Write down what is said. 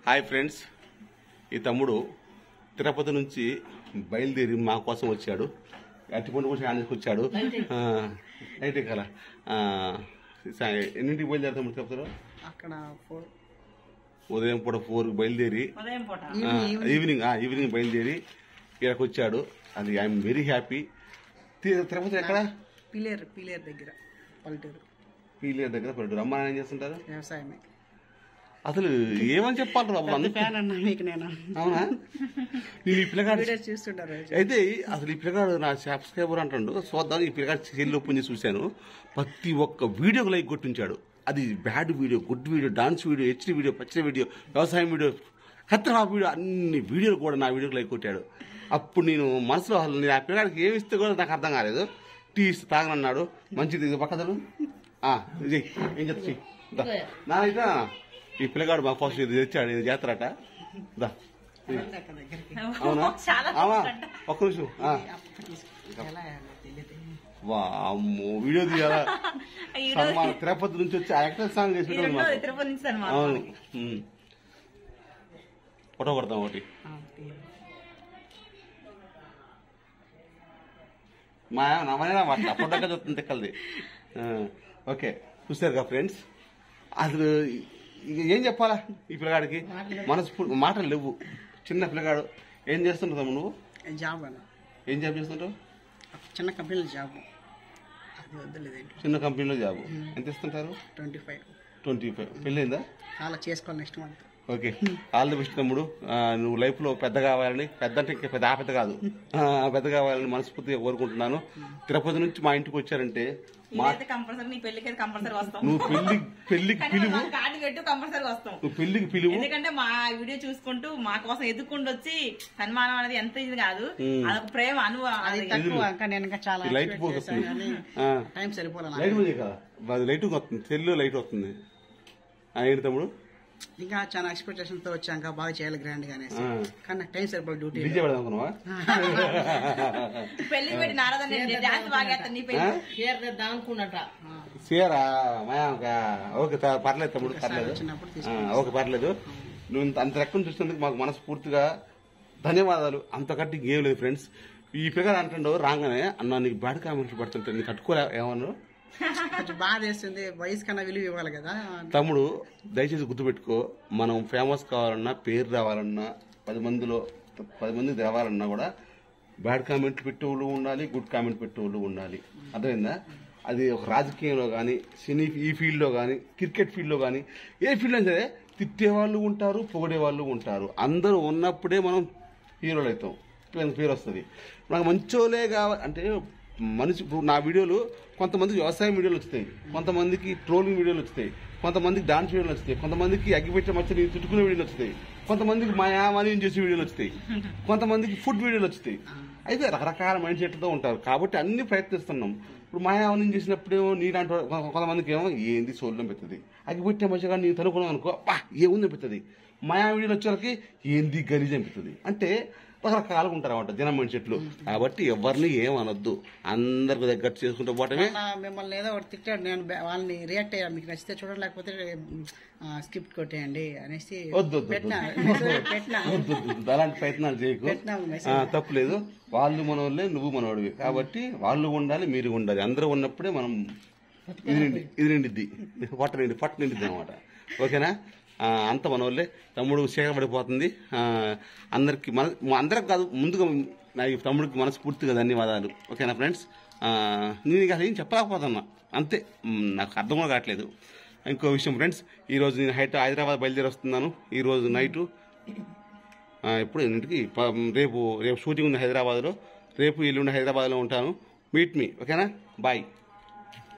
Hi friends ఈ తమ్ముడు తిరుపతి నుంచి బయలుదేరి మా కోసం వచ్చాడు అట్టిపండు కూడా ఆనేసి వచ్చాడు అయితే కదా ఎన్నింటికి బయలుదేరి తమ్ముడు తిరుపతిలో అక్కడ ఫోర్ ఉదయం పూట ఫోర్కి బయలుదేరి ఉదయం పూట ఆ, ఈవినింగ్ ఆ, ఈవినింగ్ బయలుదేరి ఇక్కడికి వచ్చాడు అది ఐఎమ్ వెరీ హ్యాపీ తిరుపతి ఎక్కడ పిలేరు పిలేరు దగ్గర పల్లెటూరు పీలియర్ దగ్గర పడ్డాడు అమ్మ నాన్న ఏం చేస్తుంటారు వ్యవసాయమే అసలు ఏమని చెప్పాలి బాబు అందరూ ఫ్యాన్ అన్నా మీకు నేను అవునా నేను ఈ పిల్లగాడు వీడియోస్ చూస్తుంటారు రోజు. అయితే అసలు ఈ పిల్లగాడు నా సబ్స్క్రైబర్ అంటాడు చూద్దాం ఈ పిల్లగాడు సెల్ ఓపెన్ చేసి చూశాను ప్రతి ఒక్క వీడియోకి లైక్ కొట్టించాడు అది bad video good video dance video HD video పచ్చడి వీడియో వ్యవసాయం వీడియో ఖత్తరా వీడియో అన్ని వీడియోలు కూడా నా వీడియోకి లైక్ కొట్టాడు అప్పుడు నేను మనసులో అసలు నేను ఆ పిల్లగాడికి ఏమి ఇస్తే కూడా నాకు అర్థం కాలేదు టీ ఇస్తే తాగనన్నాడు మంచిది ఇది పక్కదలు ఆ, ఇది చెయ్యి. ఏం చెప్తా చెయ్యి. దా. నా ఇక ఈ పిల్లగాడు మా కోసం ఇది తెచ్చాడు ఇది చేస్తారట దా అక్కడ దగ్గరికి అవునా చాలా ఆమా ఒక్క నిమిషం ఆ. అప్పటికి తీసుకు- ఎలా తెలియదు వామ్మో వీడియో తీయాలా ఈ రోజు సన్మానం తిరుపతి నుంచి వచ్చి యాక్టర్ సాంగ్ ఈ చేసి రెండోది తిరుపతి నుంచి అనమాట అవును ఉమ్. ఫోటో కొడతాం ఒకటి ఆ, తీయరు. మా నమ్మనే మాట ఫోటో కదా వస్తుంది తెక్కలది ఆ, ఓకే చూసారు కదా ఫ్రెండ్స్ అసలు ఇక ఏం చెప్పాలా ఈ పిల్లగాడికి మనసు మాటలు లేవు చిన్న పిల్లగాడు ఏం చేస్తుంటావు తమ్ముడు నువ్వు జాబ్ అన్న ఏం జాబ్ చేస్తుంటావు చిన్న కంపెనీలో జాబ్ అది వద్దులేదు చిన్న కంపెనీలో జాబ్ ఎంత ఇస్తుంటారు ట్వంటీ ఫైవ్ ట్వంటీ ఫైవ్ పెళ్ళైందా చాలా చేసుకోవాలి next month okay all the best తమ్ముడు ఆ, నువ్వు లైఫ్ లో పెద్ద కావాలని పెద్ద అంటే ఇంకా పెద్ద ఆ పెద్ద కాదు ఆ, పెద్ద కావాలని మనస్ఫూర్తిగా కోరుకుంటున్నాను తిరుపతి నుంచి మా ఇంటికి వచ్చారంటే మా ఇదైతే కంపల్సరీ నీ పెళ్లికి అయితే కంపల్సరీ వస్తాం నువ్వు పెళ్లి పెళ్లికి కానీ పిలువు మాకు కార్డు పెట్టు కంపల్సరీ వస్తాం నువ్వు పెళ్లికి పిలువు ఎందుకంటే మా వీడియో చూసుకుంటూ మా కోసం ఎదుక్కుంటూ వచ్చి సన్మానం అనేది ఎంత ఇది కాదు ఉమ్. అదొక ప్రేమ అనుభవం అది అది తక్కువ ఇంకా నేను ఇంకా చాలా ఈ లైట్ expect పోగొస్తుంది చేశాను కానీ ఆ, టైం సరిపోలే లైట్ నాకు. పోయి కదా అది లైట్ వస్తుంది సెల్ లైట్ వస్తుంది ఆ, ఏంటి తమ్ముడు ఇంకా చాలా ఎక్స్పెక్టేషన్ తో వచ్చాక బాగా చేయాలి గ్రాండ్ గా అనేసి ఆ. కానీ నాకు టైం సరిపోలే డ్యూటీ డీజే పెడదాం అనుకున్నావా పెళ్లికి పెట్టి నారదని డాన్స్ బాగా వేస్తాను నీ పెళ్లి చేద్దాం అనుకున్నట సీరా మాయాక ఓకే త- పర్లేదు తమ్ముడు పర్లేదు వచ్చినప్పుడు ఆ, ఓకే పర్లేదు నువ్వు ఇంత అంత రెక్కను చూసినందుకు మాకు మనస్ఫూర్తిగా ధన్యవాదాలు అంతకంటే ఇంకేం లేదు ఫ్రెండ్స్ ఈ ఫిగర్ అంటుండో రాగానే అన్న నీకు బ్యాడ్ కామెంట్లు పడుతుంటే నీకు కట్టుకోలే ఏమన్నారు కొంచెం బాధ వేస్తుంది వయసు కన్నా విలువ ఇవ్వాలి కదా తమ్ముడు దయచేసి గుర్తుపెట్టుకో మనం ఫేమస్ కావాలన్నా పేరు రావాలన్నా పది మందిలో పది మందికి రావాలన్నా కూడా బ్యాడ్ కామెంట్లు పెట్టేవాళ్ళు ఉండాలి గుడ్ కామెంట్ పెట్టేవాళ్ళు ఉండాలి అర్థమైందా అది ఒక రాజకీయంలో కానీ సినీ ఈ ఫీల్డ్లో కానీ క్రికెట్ ఫీల్డ్లో కానీ ఏ ఫీల్డ్ అయినా సరే తిట్టేవాళ్ళు ఉంటారు పొగిడే వాళ్ళు ఉంటారు అందరూ ఉన్నప్పుడే మనం హీరోలు అవుతాం మనకు పేరు వస్తుంది నాకు మంచోలే కావాలి అంటే మనిషి ఇప్పుడు నా వీడియోలు కొంతమందికి వ్యవసాయం వీడియోలు వస్తాయి కొంతమందికి ట్రోలింగ్ వీడియోలు వస్తాయి కొంతమందికి డాన్స్ వీడియోలు వస్తాయి కొంతమందికి అగ్గిపెట్టే మచ్చని చుట్టుకునే వీడియోలు వస్తాయి కొంతమందికి మాయామని చేసే వీడియోలు వస్తాయి కొంతమందికి ఫుడ్ వీడియోలు వస్తాయి అయితే రకరకాల మైండ్ సెట్తో ఉంటారు కాబట్టి అన్ని ప్రయత్నిస్తున్నాం ఇప్పుడు మాయావనం చేసినప్పుడేమో నీలాంటి వాడు- కొ- కొంతమందికి ఏమో ఏంది సోల్లం పెడుతుంది అగ్గిపెట్టే మచ్చగా నేను తనుకున్నాను అనుకో బా ఏముంది అనిపిస్తుంది మాయా వీడియోలు వచ్చేసరికి ఏంది గలీజ్ అనిపిస్తుంది అంటే రకరకాలుగా ఉంటారు అన్నమాట జనం మైండ్ సెట్లు కాబట్టి ఎవరిని ఏమనొద్దు అందరికి తగ్గట్టు చేసుకుంటూ పోవటమే మొన్న మిమ్మల్ని ఏదో ఒకటి తిట్టాడు నేను బా- వాళ్ళని రియాక్ట్ అయ్యా మీకు నచ్చితే చూడండి లేకపోతే స్కిప్ కొట్టేయండి అనేసి వద్దు, వద్దు, పెట్టినా వద్దు. మెసేజ్ పెట్టినా వద్దు, వద్దు, వద్దు. అలాంటి ప్రయత్నాలు చేయకు పెట్టినా ఆ, మెసేజ్ తప్పులేదు వాళ్ళు మనోళ్ళే నువ్వు మనోడివి కాబట్టి వాళ్ళు ఉండాలి మీరు ఉండాలి అందరూ ఉన్నప్పుడే మనం ఇది నిండి ఇది నిండిద్ది పొట్ట నిండి పొట్ట నిండిద్ది అనమాట ఓకేనా ఆ, అంత మనోళ్ళే తమ్ముడు సేకపడిపోతుంది ఆ, అందరికి మన అందరికి కాదు ముందుగా నా ఈ తమ్ముడికి మనస్ఫూర్తిగా ధన్యవాదాలు ఓకేనా ఫ్రెండ్స్ ఆ, నేను ఇక అసలు ఏం చెప్పలేకపోతున్నా అంతే మ్, నాకు అర్థం కూడా కావట్లేదు ఇంకో విషయం ఫ్రెండ్స్ ఈరోజు నేను హైట్ హైదరాబాద్ బయలుదేరి వస్తున్నాను ఈరోజు నైటు ఆ, ఎప్పుడు ఎన్నింటికి ప- రేపు రేపు షూటింగ్ ఉంది హైదరాబాద్లో రేపు ఎల్లుండి హైదరాబాద్లో ఉంటాను మీట్ మీ ఓకేనా బాయ్